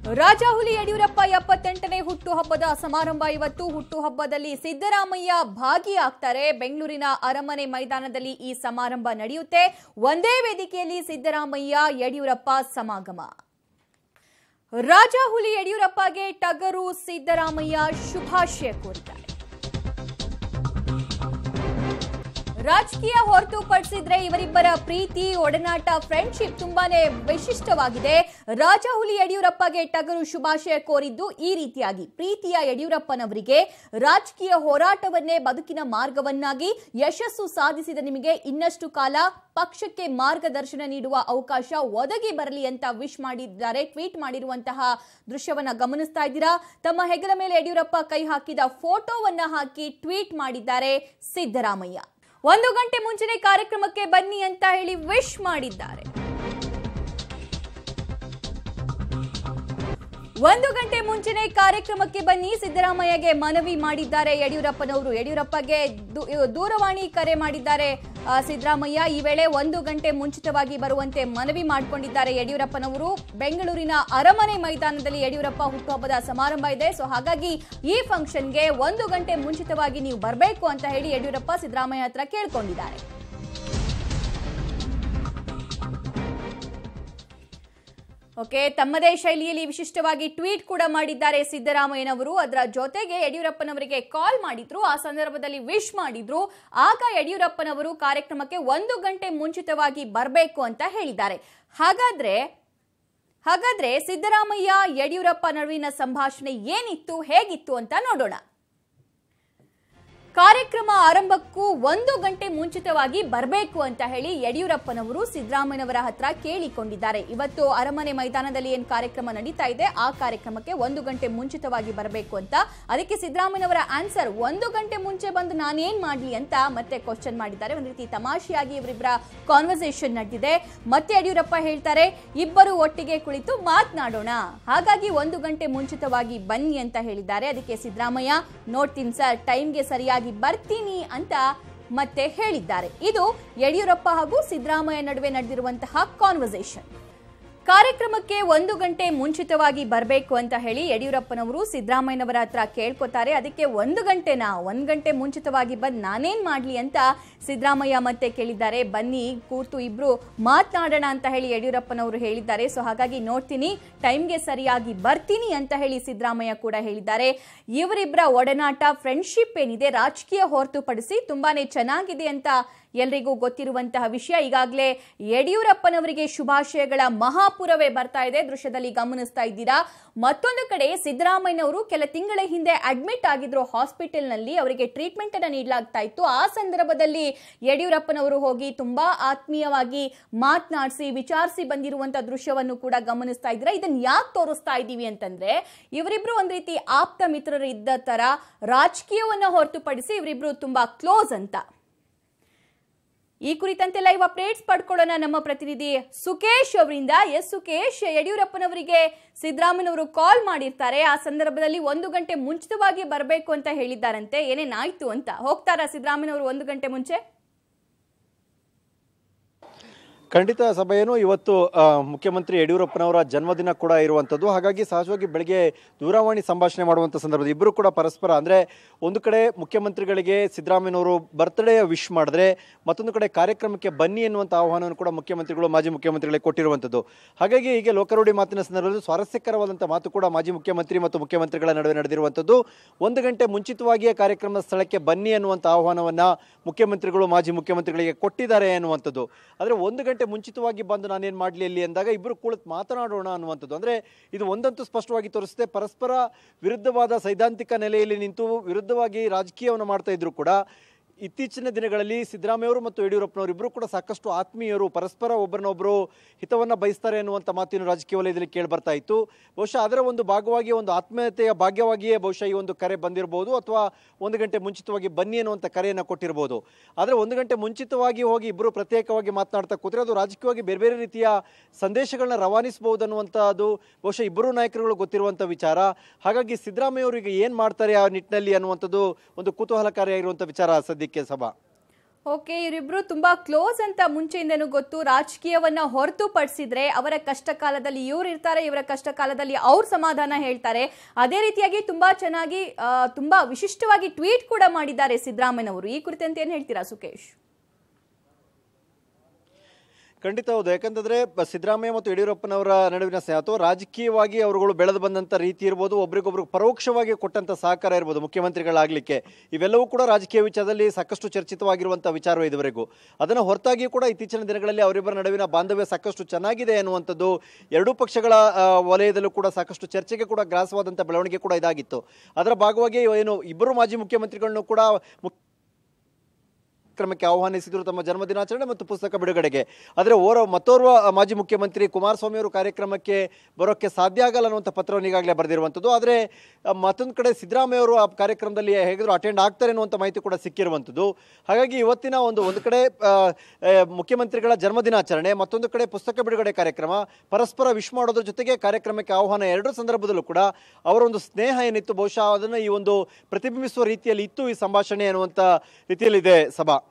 ರಾಜಾಹುಲಿ ಯಡಿಯೂರಪ್ಪ ಎಪ್ಪತ್ತೆಂಟನೇ ಹುಟ್ಟುಹಬ್ಬದ ಸಮಾರಂಭ ಇವತ್ತು ಹುಟ್ಟುಹಬ್ಬದಲ್ಲಿ ಸಿದ್ದರಾಮಯ್ಯ ಭಾಗಿಯಾಗ್ತಾರೆ ಬೆಂಗಳೂರಿನ ಅರಮನೆ ಮೈದಾನದಲ್ಲಿ ಈ ಸಮಾರಂಭ ನಡೆಯುತ್ತೆ ಒಂದೇ ವೇದಿಕೆಯಲ್ಲಿ ಸಿದ್ದರಾಮಯ್ಯ ಯಡಿಯೂರಪ್ಪ ಸಮಾಗಮ ರಾಜಾಹುಲಿ ಯಡಿಯೂರಪ್ಪಗೆ ಟಗರು ಸಿದ್ದರಾಮಯ್ಯ ಶುಭಾಶಯ ಕೋರಿದ್ದಾರೆ ರಾಜಕೀಯ ಹೊರತುಪಡಿಸಿದ್ರೆ ಇವರಿಬ್ಬರ ಪ್ರೀತಿ ಒಡನಾಟ ಫ್ರೆಂಡ್ಶಿಪ್ ತುಂಬಾನೇ ವಿಶಿಷ್ಟವಾಗಿದೆ ರಾಜಾಹುಲಿ ಯಡಿಯೂರಪ್ಪಗೆ ಟಗರು ಶುಭಾಶಯ ಕೋರಿದ್ದು ಈ ರೀತಿಯಾಗಿ ಪ್ರೀತಿಯ ಯಡಿಯೂರಪ್ಪನವರಿಗೆ ರಾಜಕೀಯ ಹೋರಾಟವನ್ನೇ ಬದುಕಿನ ಮಾರ್ಗವನ್ನಾಗಿ ಯಶಸ್ಸು ಸಾಧಿಸಿದ ನಿಮಗೆ ಇನ್ನಷ್ಟು ಕಾಲ ಪಕ್ಷಕ್ಕೆ ಮಾರ್ಗದರ್ಶನ ನೀಡುವ ಅವಕಾಶ ಒದಗಿ ಬರಲಿ ಅಂತ ವಿಶ್ ಮಾಡಿದ್ದಾರೆ ಟ್ವೀಟ್ ಮಾಡಿರುವಂತಹ ದೃಶ್ಯವನ್ನ ಗಮನಿಸ್ತಾ ಇದ್ದೀರಾ ತಮ್ಮ ಹೆಗಲ ಮೇಲೆ ಯಡಿಯೂರಪ್ಪ ಕೈ ಹಾಕಿದ ಫೋಟೋವನ್ನ ಹಾಕಿ ಟ್ವೀಟ್ ಮಾಡಿದ್ದಾರೆ ಸಿದ್ದರಾಮಯ್ಯ ಒಂದು ಗಂಟೆ ಮುಂಚೆನೆ ಕಾರ್ಯಕ್ರಮಕ್ಕೆ ಬನ್ನಿ ಅಂತ ಹೇಳಿ ವಿಶ್ ಮಾಡಿದ್ದಾರೆ ಒಂದು ಗಂಟೆ ಮುಂಚೆನೆ ಕಾರ್ಯಕ್ರಮಕ್ಕೆ ಬನ್ನಿ ಸಿದ್ದರಾಮಯ್ಯಗೆ ಮನವಿ ಮಾಡಿದ್ದಾರೆ ಯಡಿಯೂರಪ್ಪನವರು ಯಡಿಯೂರಪ್ಪಗೆ ದೂ- ದೂರವಾಣಿ ಕರೆ ಮಾಡಿದ್ದಾರೆ ಆ, ಸಿದ್ದರಾಮಯ್ಯ ಈ ವೇಳೆ ಒಂದು ಗಂಟೆ ಮುಂಚಿತವಾಗಿ ಬರುವಂತೆ ಮನವಿ ಮಾಡಿಕೊಂಡಿದ್ದಾರೆ ಯಡಿಯೂರಪ್ಪನವರು ಬೆಂಗಳೂರಿನ ಅರಮನೆ ಮೈದಾನದಲ್ಲಿ ಯಡಿಯೂರಪ್ಪ ಹುಟ್ಟುಹಬ್ಬದ ಸಮಾರಂಭ ಇದೆ ಸೊ ಹಾಗಾಗಿ ಈ ಫಂಕ್ಷನ್ಗೆ ಒಂದು ಗಂಟೆ ಮುಂಚಿತವಾಗಿ ನೀವು ಬರಬೇಕು ಅಂತ ಹೇಳಿ ಯಡಿಯೂರಪ್ಪ ಸಿದ್ದರಾಮಯ್ಯ ಹತ್ರ ಕೇಳ್ಕೊಂಡಿದ್ದಾರೆ ಓಕೆ ತಮ್ಮದೇ ಶೈಲಿಯಲ್ಲಿ ವಿಶಿಷ್ಟವಾಗಿ ಟ್ವೀಟ್ ಕೂಡ ಮಾಡಿದ್ದಾರೆ ಸಿದ್ದರಾಮಯ್ಯನವರು ಅದರ ಜೊತೆಗೆ ಯಡಿಯೂರಪ್ಪನವರಿಗೆ ಕಾಲ್ ಮಾಡಿದ್ರು ಆ ಸಂದರ್ಭದಲ್ಲಿ ವಿಶ್ ಮಾಡಿದ್ರು ಆಗ ಯಡಿಯೂರಪ್ಪನವರು ಕಾರ್ಯಕ್ರಮಕ್ಕೆ ಒಂದು ಗಂಟೆ ಮುಂಚಿತವಾಗಿ ಬರಬೇಕು ಅಂತ ಹೇಳಿದ್ದಾರೆ ಹಾಗಾದ್ರೆ ಹಾಗಾದ್ರೆ ಸಿದ್ದರಾಮಯ್ಯ ಯಡಿಯೂರಪ್ಪ ನಡುವಿನ ಸಂಭಾಷಣೆ ಏನಿತ್ತು ಹೇಗಿತ್ತು ಅಂತ ನೋಡೋಣ ಕಾರ್ಯಕ್ರಮ ಆರಂಭಕ್ಕೂ ಒಂದು ಗಂಟೆ ಮುಂಚಿತವಾಗಿ ಬರಬೇಕು ಅಂತ ಹೇಳಿ ಯಡಿಯೂರಪ್ಪನವರು ಸಿದ್ದರಾಮಯ್ಯನವರ ಹತ್ರ ಕೇಳಿಕೊಂಡಿದ್ದಾರೆ ಇವತ್ತು ಅರಮನೆ ಮೈದಾನದಲ್ಲಿ ಏನ್ ಕಾರ್ಯಕ್ರಮ ನಡೀತಾ ಇದೆ ಆ ಕಾರ್ಯಕ್ರಮಕ್ಕೆ ಒಂದು ಗಂಟೆ ಮುಂಚಿತವಾಗಿ ಬರಬೇಕು ಅಂತ ಅದಕ್ಕೆ ಸಿದ್ದರಾಮಯ್ಯನವರ ಆನ್ಸರ್ ಒಂದು ಗಂಟೆ ಮುಂಚೆ ಬಂದು ನಾನೇನ್ ಮಾಡ್ಲಿ ಅಂತ ಮತ್ತೆ ಕ್ವಶನ್ ಮಾಡಿದ್ದಾರೆ ಒಂದ್ ರೀತಿ ತಮಾಷೆಯಾಗಿ ಇವರಿಬ್ಬರ ಕಾನ್ವರ್ಸೇಷನ್ ನಡೆದಿದೆ ಮತ್ತೆ ಯಡಿಯೂರಪ್ಪ ಹೇಳ್ತಾರೆ ಇಬ್ಬರು ಒಟ್ಟಿಗೆ ಕುಳಿತು ಮಾತನಾಡೋಣ ಹಾಗಾಗಿ ಒಂದು ಗಂಟೆ ಮುಂಚಿತವಾಗಿ ಬನ್ನಿ ಅಂತ ಹೇಳಿದ್ದಾರೆ ಅದಕ್ಕೆ ಸಿದ್ದರಾಮಯ್ಯ ನೋಡ್ತೀನಿ ಸರ್ ಟೈಮ್ಗೆ ಸರಿಯಾಗಿ ಬರ್ತೀನಿ ಅಂತ ಮತ್ತೆ ಹೇಳಿದ್ದಾರೆ ಇದು ಯಡಿಯೂರಪ್ಪ ಹಾಗೂ ಸಿದ್ದರಾಮಯ್ಯ ನಡುವೆ ನಡೆದಿರುವಂತಹ ಕಾನ್ವರ್ಸೇಷನ್ ಕಾರ್ಯಕ್ರಮಕ್ಕೆ ಒಂದು ಗಂಟೆ ಮುಂಚಿತವಾಗಿ ಬರಬೇಕು ಅಂತ ಹೇಳಿ ಯಡಿಯೂರಪ್ಪನವರು ಸಿದ್ದರಾಮಯ್ಯನವರ ಹತ್ರ ಕೇಳ್ಕೊತಾರೆ ಅದಕ್ಕೆ ಒಂದು ಗಂಟೆನಾ ಒಂದು ಗಂಟೆ ಮುಂಚಿತವಾಗಿ ಬಂದು ನಾನೇನ್ ಮಾಡ್ಲಿ ಅಂತ ಸಿದ್ದರಾಮಯ್ಯ ಮತ್ತೆ ಕೇಳಿದ್ದಾರೆ ಬನ್ನಿ ಕೂತು ಇಬ್ರು ಮಾತನಾಡೋಣ ಅಂತ ಹೇಳಿ ಯಡಿಯೂರಪ್ಪನವರು ಹೇಳಿದ್ದಾರೆ ಸೊ ಹಾಗಾಗಿ ನೋಡ್ತೀನಿ ಟೈಮ್ಗೆ ಸರಿಯಾಗಿ ಬರ್ತೀನಿ ಅಂತ ಹೇಳಿ ಸಿದ್ದರಾಮಯ್ಯ ಕೂಡ ಹೇಳಿದ್ದಾರೆ ಇವರಿಬ್ಬರ ಒಡನಾಟ ಫ್ರೆಂಡ್ಶಿಪ್ ಏನಿದೆ ರಾಜಕೀಯ ಹೊರತುಪಡಿಸಿ ತುಂಬಾನೇ ಚೆನ್ನಾಗಿದೆ ಅಂತ ಎಲ್ರಿಗೂ ಗೊತ್ತಿರುವಂತಹ ವಿಷಯ ಈಗಾಗಲೇ ಯಡಿಯೂರಪ್ಪನವರಿಗೆ ಶುಭಾಶಯಗಳ ಮಹಾಪುರವೇ ಬರ್ತಾ ಇದೆ ದೃಶ್ಯದಲ್ಲಿ ಗಮನಿಸ್ತಾ ಇದ್ದೀರಾ ಮತ್ತೊಂದು ಕಡೆ ಸಿದ್ದರಾಮಯ್ಯನವರು ಕೆಲ ತಿಂಗಳ ಹಿಂದೆ ಅಡ್ಮಿಟ್ ಆಗಿದ್ರು ಹಾಸ್ಪಿಟಲ್ನಲ್ಲಿ ಅವರಿಗೆ ಟ್ರೀಟ್ಮೆಂಟ್ ಅನ್ನ ನೀಡಲಾಗ್ತಾ ಇತ್ತು ಆ ಸಂದರ್ಭದಲ್ಲಿ ಯಡಿಯೂರಪ್ಪನವರು ಹೋಗಿ ತುಂಬಾ ಆತ್ಮೀಯವಾಗಿ ಮಾತನಾಡಿಸಿ ವಿಚಾರಿಸಿ ಬಂದಿರುವಂತ ದೃಶ್ಯವನ್ನು ಕೂಡ ಗಮನಿಸ್ತಾ ಇದ್ದೀರಾ ಇದನ್ನ ಯಾಕೆ ತೋರಿಸ್ತಾ ಇದ್ದೀವಿ ಅಂತಂದ್ರೆ ಇವರಿಬ್ರು ಒಂದ್ ರೀತಿ ಆಪ್ತ ಮಿತ್ರರು ಇದ್ದ ತರ ರಾಜಕೀಯವನ್ನ ಹೊರತುಪಡಿಸಿ ಇವರಿಬ್ರು ತುಂಬಾ ಕ್ಲೋಸ್ ಅಂತ ಈ ಕುರಿತಂತೆ ಲೈವ್ ಅಪ್ಡೇಟ್ಸ್ ಪಡ್ಕೊಳ್ಳೋಣ ನಮ್ಮ ಪ್ರತಿನಿಧಿ ಸುಕೇಶ್ ಅವರಿಂದ ಎಸ್ ಸುಕೇಶ್ ಯಡಿಯೂರಪ್ಪನವರಿಗೆ ಸಿದ್ದರಾಮಯ್ಯನವರು ಕಾಲ್ ಮಾಡಿರ್ತಾರೆ ಆ ಸಂದರ್ಭದಲ್ಲಿ ಒಂದು ಗಂಟೆ ಮುಂಚಿತವಾಗಿ ಬರಬೇಕು ಅಂತ ಹೇಳಿದ್ದಾರಂತೆ ಏನೇನಾಯ್ತು ಅಂತ ಹೋಗ್ತಾರಾ ಸಿದ್ದರಾಮಯ್ಯನವರು ಒಂದು ಗಂಟೆ ಮುಂಚೆ ಖಂಡಿತ ಸಭೆಯನ್ನು ಇವತ್ತು ಆ, ಮುಖ್ಯಮಂತ್ರಿ ಯಡಿಯೂರಪ್ಪನವರ ಜನ್ಮದಿನ ಕೂಡ ಇರುವಂಥದ್ದು ಹಾಗಾಗಿ ಸಹಜವಾಗಿ ಬೆಳಗ್ಗೆ ದೂರವಾಣಿ ಸಂಭಾಷಣೆ ಮಾಡುವಂಥ ಸಂದರ್ಭದಲ್ಲಿ ಇಬ್ಬರು ಕೂಡ ಪರಸ್ಪರ ಅಂದರೆ ಒಂದು ಕಡೆ ಮುಖ್ಯಮಂತ್ರಿಗಳಿಗೆ ಸಿದ್ದರಾಮಯ್ಯನವರು ಬರ್ತ್ಡೇ ವಿಶ್ ಮಾಡಿದ್ರೆ ಮತ್ತೊಂದು ಕಡೆ ಕಾರ್ಯಕ್ರಮಕ್ಕೆ ಬನ್ನಿ ಎನ್ನುವಂಥ ಆಹ್ವಾನವನ್ನು ಕೂಡ ಮುಖ್ಯಮಂತ್ರಿಗಳು ಮಾಜಿ ಮುಖ್ಯಮಂತ್ರಿಗಳಿಗೆ ಕೊಟ್ಟಿರುವಂಥದ್ದು ಹಾಗಾಗಿ ಹೀಗೆ ಲೋಕಾರೂಢಿ ಮಾತಿನ ಸಂದರ್ಭದಲ್ಲಿ ಸ್ವಾರಸ್ಯಕರವಾದಂಥ ಮಾತು ಕೂಡ ಮಾಜಿ ಮುಖ್ಯಮಂತ್ರಿ ಮತ್ತು ಮುಖ್ಯಮಂತ್ರಿಗಳ ನಡುವೆ ನಡೆದಿರುವಂಥದ್ದು ಒಂದು ಗಂಟೆ ಮುಂಚಿತವಾಗಿಯೇ ಕಾರ್ಯಕ್ರಮದ ಸ್ಥಳಕ್ಕೆ ಬನ್ನಿ ಅನ್ನುವಂಥ ಆಹ್ವಾನವನ್ನು ಮುಖ್ಯಮಂತ್ರಿಗಳು ಮಾಜಿ ಮುಖ್ಯಮಂತ್ರಿಗಳಿಗೆ ಕೊಟ್ಟಿದ್ದಾರೆ ಅನ್ನುವಂಥದ್ದು ಆದರೆ ಒಂದು ಗಂಟೆ ಮುಂಚಿತವಾಗಿ ಬಂದು ನಾನೇನು ಮಾಡಲಿ ಇಲ್ಲಿ ಅಂದಾಗ ಇಬ್ಬರು ಕುಳಿತು ಮಾತನಾಡೋಣ ಅನ್ನುವಂಥದ್ದು ಅಂದರೆ ಇದು ಒಂದಂತೂ ಸ್ಪಷ್ಟವಾಗಿ ತೋರಿಸುತ್ತೆ ಪರಸ್ಪರ ವಿರುದ್ಧವಾದ ಸೈದ್ಧಾಂತಿಕ ನೆಲೆಯಲ್ಲಿ ನಿಂತು ವಿರುದ್ಧವಾಗಿ ರಾಜಕೀಯವನ್ನು ಮಾಡ್ತಾ ಇದ್ರು ಕೂಡ ಇತ್ತೀಚಿನ ದಿನಗಳಲ್ಲಿ ಸಿದ್ದರಾಮಯ್ಯವರು ಮತ್ತು ಯಡಿಯೂರಪ್ಪನವರು ಇಬ್ಬರು ಕೂಡ ಸಾಕಷ್ಟು ಆತ್ಮೀಯರು ಪರಸ್ಪರ ಒಬ್ಬರನ್ನೊಬ್ಬರು ಹಿತವನ್ನು ಬಯಸ್ತಾರೆ ಅನ್ನುವಂಥ ಮಾತಿನ ರಾಜಕೀಯ ವಲಯದಲ್ಲಿ ಕೇಳಿ ಬರ್ತಾ ಇತ್ತು ಬಹುಶಃ ಅದರ ಒಂದು ಭಾಗವಾಗಿ ಒಂದು ಆತ್ಮೀಯತೆಯ ಭಾಗ್ಯವಾಗಿಯೇ ಬಹುಶಃ ಈ ಒಂದು ಕರೆ ಬಂದಿರಬಹುದು ಅಥವಾ ಒಂದು ಗಂಟೆ ಮುಂಚಿತವಾಗಿ ಬನ್ನಿ ಅನ್ನುವಂಥ ಕರೆಯನ್ನು ಕೊಟ್ಟಿರ್ಬೋದು ಆದರೆ ಒಂದು ಗಂಟೆ ಮುಂಚಿತವಾಗಿ ಹೋಗಿ ಇಬ್ಬರು ಪ್ರತ್ಯೇಕವಾಗಿ ಮಾತನಾಡ್ತಾ ಕೂತ್ರೆ ಅದು ರಾಜಕೀಯವಾಗಿ ಬೇರೆ ಬೇರೆ ರೀತಿಯ ಸಂದೇಶಗಳನ್ನ ರವಾನಿಸಬಹುದು ಅನ್ನುವಂಥದ್ದು ಬಹುಶಃ ಇಬ್ಬರು ನಾಯಕರುಗಳು ಗೊತ್ತಿರುವಂಥ ವಿಚಾರ ಹಾಗಾಗಿ ಸಿದ್ದರಾಮಯ್ಯ ಅವರಿಗೆ ಏನು ಮಾಡ್ತಾರೆ ಆ ನಿಟ್ಟಿನಲ್ಲಿ ಅನ್ನುವಂಥದ್ದು ಒಂದು ಕುತೂಹಲಕಾರಿಯಾಗಿರುವಂಥ ವಿಚಾರ ಸದ್ಯಕ್ಕೆ ಸಭಾ ಓಕೆ ಇವರಿಬ್ರು ತುಂಬಾ ಕ್ಲೋಸ್ ಅಂತ ಮುಂಚೆಯಿಂದನೂ ಗೊತ್ತು ರಾಜಕೀಯವನ್ನ ಹೊರತುಪಡಿಸಿದ್ರೆ ಅವರ ಕಷ್ಟ ಕಾಲದಲ್ಲಿ ಇವ್ರು ಇರ್ತಾರೆ ಇವರ ಕಷ್ಟ ಕಾಲದಲ್ಲಿ ಅವ್ರ ಸಮಾಧಾನ ಹೇಳ್ತಾರೆ ಅದೇ ರೀತಿಯಾಗಿ ತುಂಬಾ ಚೆನ್ನಾಗಿ ಆ, ತುಂಬಾ ವಿಶಿಷ್ಟವಾಗಿ ಟ್ವೀಟ್ ಕೂಡ ಮಾಡಿದ್ದಾರೆ ಸಿದ್ದರಾಮಯ್ಯನವರು ಈ ಕುರಿತಂತೆ ಏನ್ ಹೇಳ್ತೀರಾ ಸುಕೇಶ್ ಖಂಡಿತ ಹೌದು ಯಾಕಂತಂದ್ರೆ ಬ- ಸಿದ್ದರಾಮಯ್ಯ ಮತ್ತು ಯಡಿಯೂರಪ್ಪನವರ ನಡುವಿನ ಸ್ನೇಹ ಅಥವಾ ರಾಜಕೀಯವಾಗಿ ಅವರುಗಳು ಬೆಳೆದು ಬಂದಂತ ರೀತಿ ಇರ್ಬೋದು ಒಬ್ರಿಗೊಬ್ರು ಪರೋಕ್ಷವಾಗಿ ಕೊಟ್ಟಂತ ಸಹಕಾರ ಇರ್ಬೋದು ಮುಖ್ಯಮಂತ್ರಿಗಳಾಗ್ಲಿಕ್ಕೆ ಇವೆಲ್ಲವೂ ಕೂಡ ರಾಜಕೀಯ ವಿಚಾರದಲ್ಲಿ ಸಾಕಷ್ಟು ಚರ್ಚಿತವಾಗಿರುವಂತಹ ವಿಚಾರ ಇದುವರೆಗೂ ಅದನ್ನು ಹೊರತಾಗಿ ಕೂಡ ಇತ್ತೀಚಿನ ದಿನಗಳಲ್ಲಿ ಅವರಿಬ್ಬರ ನಡುವಿನ ಬಾಂಧವ್ಯ ಸಾಕಷ್ಟು ಚೆನ್ನಾಗಿದೆ ಅನ್ನುವಂಥದ್ದು ಎರಡೂ ಪಕ್ಷಗಳ ಆ, ವಲಯದಲ್ಲೂ ಕೂಡ ಸಾಕಷ್ಟು ಚರ್ಚೆಗೆ ಕೂಡ ಗ್ರಾಸವಾದಂಥ ಬೆಳವಣಿಗೆ ಕೂಡ ಇದಾಗಿತ್ತು ಅದರ ಭಾಗವಾಗಿ ಏನು ಇಬ್ಬರು ಮಾಜಿ ಮುಖ್ಯಮಂತ್ರಿಗಳನ್ನು ಕೂಡ ಮುಖ್ಯ ಕಾರ್ಯಕ್ರಮಕ್ಕೆ ಆಹ್ವಾನಿಸಿದ್ರು ತಮ್ಮ ಜನ್ಮದಿನಾಚರಣೆ ಮತ್ತು ಪುಸ್ತಕ ಬಿಡುಗಡೆಗೆ ಆದರೆ ಓರ ಮತ್ತೋರ್ವ ಮಾಜಿ ಮುಖ್ಯಮಂತ್ರಿ ಕುಮಾರಸ್ವಾಮಿ ಅವರು ಕಾರ್ಯಕ್ರಮಕ್ಕೆ ಬರೋಕ್ಕೆ ಸಾಧ್ಯ ಆಗಲ್ಲ ಅನ್ನುವಂಥ ಪತ್ರವನ್ನು ಈಗಾಗಲೇ ಬರೆದಿರುವಂಥದ್ದು ಆದರೆ ಮತ್ತೊಂದು ಕಡೆ ಸಿದ್ದರಾಮಯ್ಯ ಅವರು ಆ ಕಾರ್ಯಕ್ರಮದಲ್ಲಿ ಹೇಗಿದ್ರು ಅಟೆಂಡ್ ಆಗ್ತಾರೆ ಅನ್ನುವಂಥ ಮಾಹಿತಿ ಕೂಡ ಸಿಕ್ಕಿರುವಂಥದ್ದು ಹಾಗಾಗಿ ಇವತ್ತಿನ ಒಂದು ಒಂದು ಕಡೆ ಆ, ಆ, ಮುಖ್ಯಮಂತ್ರಿಗಳ ಜನ್ಮದಿನಾಚರಣೆ ಮತ್ತೊಂದು ಕಡೆ ಪುಸ್ತಕ ಬಿಡುಗಡೆ ಕಾರ್ಯಕ್ರಮ ಪರಸ್ಪರ ವಿಶ್ ಮಾಡೋದ್ರ ಜೊತೆಗೆ ಕಾರ್ಯಕ್ರಮಕ್ಕೆ ಆಹ್ವಾನ ಎರಡೂ ಸಂದರ್ಭದಲ್ಲೂ ಕೂಡ ಅವರ ಒಂದು ಸ್ನೇಹ ಏನಿತ್ತು ಬಹುಶಃ ಅದನ್ನು ಈ ಒಂದು ಪ್ರತಿಬಿಂಬಿಸುವ ರೀತಿಯಲ್ಲಿ ಇತ್ತು ಈ ಸಂಭಾಷಣೆ ಅನ್ನುವಂಥ ರೀತಿಯಲ್ಲಿದೆ ಸಭಾ